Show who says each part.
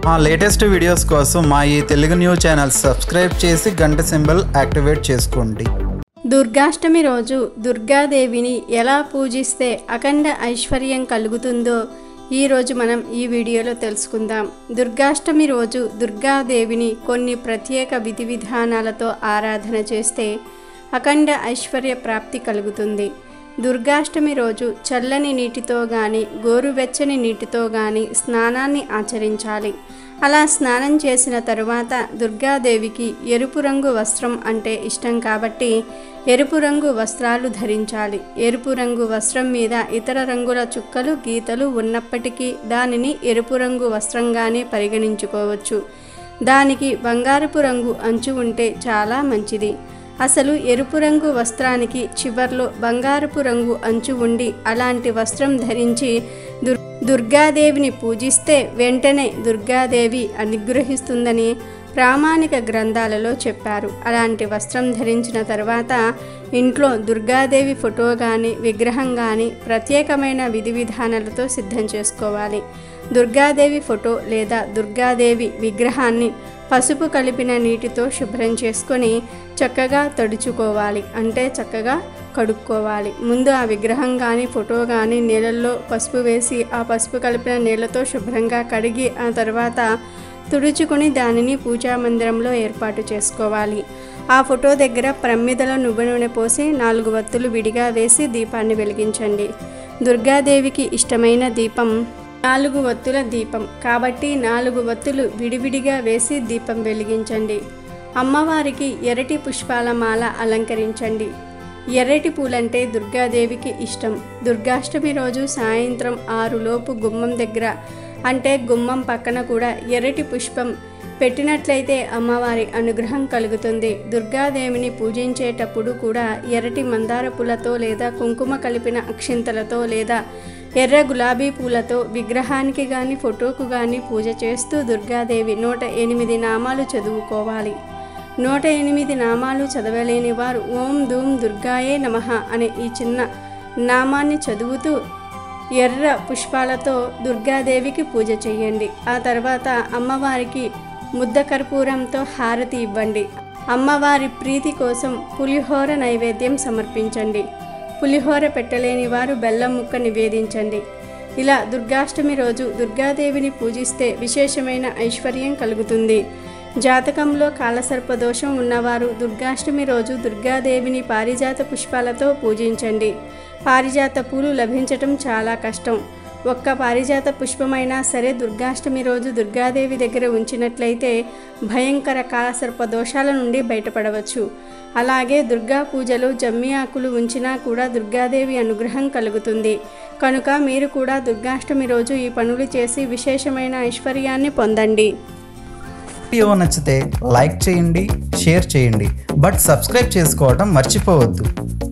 Speaker 1: మా latest videos కోసం మా ఈ తెలుగు న్యూస్ ఛానల్ సబ్స్క్రైబ్ చేసి గంట సింబల్ యాక్టివేట్ చేసుకోండి
Speaker 2: దుర్గాష్టమి రోజు దుర్గాదేవిని ఎలా పూజిస్తే అఖండ ఐశ్వర్యం కలుగుతుందో ఈరోజు మనం ఈ వీడియోలో తెలుసుకుందాం దుర్గాష్టమి రోజు దుర్గాదేవిని కొన్ని ప్రత్యేక విధి విధానాలతో ఆరాధన చేస్తే అఖండ ఐశ్వర్య ప్రాప్తి కలుగుతుంది దుర్గాష్టమి రోజు చల్లని నీటితో గాని గోరువెచ్చని నీటితో గాని స్నానాన్ని ఆచరించాలి అలా స్నానం చేసిన తరువాత దుర్గాదేవికి ఎరుపు రంగు వస్త్రం అంటే ఇష్టం కాబట్టి ఎరుపు రంగు వస్త్రాలు ధరించాలి ఎరుపు రంగు వస్త్రం మీద ఇతర రంగుల చుక్కలు గీతలు ఉన్నప్పటికీ దానిని ఎరుపు రంగు వస్త్రంగానే పరిగణించుకోవచ్చు దానికి బంగారపు రంగు అంచు ఉంటే చాలా మంచిది అసలు ఎరుపు రంగు వస్త్రానికి చివర్లో బంగారపు రంగు అంచు ఉండి అలాంటి వస్త్రం ధరించి దుర్ దుర్గాదేవిని పూజిస్తే వెంటనే దుర్గాదేవి అనుగ్రహిస్తుందని ప్రామాణిక గ్రంథాలలో చెప్పారు అలాంటి వస్త్రం ధరించిన తర్వాత ఇంట్లో దుర్గాదేవి ఫోటో కానీ విగ్రహం కానీ ప్రత్యేకమైన విధి విధానాలతో సిద్ధం చేసుకోవాలి దుర్గాదేవి ఫోటో లేదా దుర్గాదేవి విగ్రహాన్ని పసుపు కలిపిన నీటితో శుభ్రం చేసుకొని చక్కగా తడుచుకోవాలి అంటే చక్కగా కడుక్కోవాలి ముందు ఆ విగ్రహం కానీ ఫోటో కానీ నీళ్ళల్లో పసుపు వేసి ఆ పసుపు కలిపిన నీళ్ళతో శుభ్రంగా కడిగి ఆ తర్వాత తుడుచుకొని దానిని పూజా మందిరంలో ఏర్పాటు చేసుకోవాలి ఆ ఫోటో దగ్గర ప్రమ్మిదలో నువ్వు నూనె పోసి నాలుగు వత్తులు విడిగా వేసి దీపాన్ని వెలిగించండి దుర్గాదేవికి ఇష్టమైన దీపం నాలుగు వత్తుల దీపం కాబట్టి నాలుగు వత్తులు విడివిడిగా వేసి దీపం వెలిగించండి అమ్మవారికి ఎర్రటి పుష్పాల మాల అలంకరించండి ఎర్రటి పూలంటే దుర్గాదేవికి ఇష్టం దుర్గాష్టమి రోజు సాయంత్రం ఆరులోపు గుమ్మం దగ్గర అంటే గుమ్మం పక్కన కూడా ఎర్రటి పుష్పం పెట్టినట్లయితే అమ్మవారి అనుగ్రహం కలుగుతుంది దుర్గాదేవిని పూజించేటప్పుడు కూడా ఎర్రటి మందార పూలతో లేదా కుంకుమ కలిపిన అక్షింతలతో లేదా ఎర్ర గులాబీ పూలతో విగ్రహానికి కానీ ఫోటోకు కానీ పూజ చేస్తూ దుర్గాదేవి నూట ఎనిమిది నామాలు చదువుకోవాలి నూట ఎనిమిది నామాలు చదవలేని వారు ఓం ధూమ్ దుర్గాయే నమః అనే ఈ చిన్న నామాన్ని చదువుతూ ఎర్ర పుష్పాలతో దుర్గాదేవికి పూజ చేయండి ఆ తర్వాత అమ్మవారికి ముద్ద కర్పూరంతో హారతి ఇవ్వండి అమ్మవారి ప్రీతి కోసం పులిహోర నైవేద్యం సమర్పించండి పులిహోర పెట్టలేని వారు బెల్లం ముక్క నివేదించండి ఇలా దుర్గాష్టమి రోజు దుర్గాదేవిని పూజిస్తే విశేషమైన ఐశ్వర్యం కలుగుతుంది జాతకంలో కాలసర్పదోషం ఉన్నవారు దుర్గాష్టమి రోజు దుర్గాదేవిని పారిజాత పుష్పాలతో పూజించండి పారిజాత పూలు లభించటం చాలా కష్టం ఒక్క పారిజాత పుష్పమైనా సరే దుర్గాష్టమి రోజు దుర్గాదేవి దగ్గర ఉంచినట్లయితే భయంకర కాలసర్ప దోషాల నుండి బయటపడవచ్చు అలాగే దుర్గా పూజలో జమ్మి ఆకులు ఉంచినా కూడా దుర్గాదేవి అనుగ్రహం కలుగుతుంది కనుక మీరు కూడా దుర్గాష్టమి రోజు ఈ పనులు చేసి విశేషమైన ఐశ్వర్యాన్ని పొందండి
Speaker 1: వీడియో నచ్చితే లైక్ చేయండి షేర్ చేయండి బట్ సబ్స్క్రైబ్ చేసుకోవడం మర్చిపోవద్దు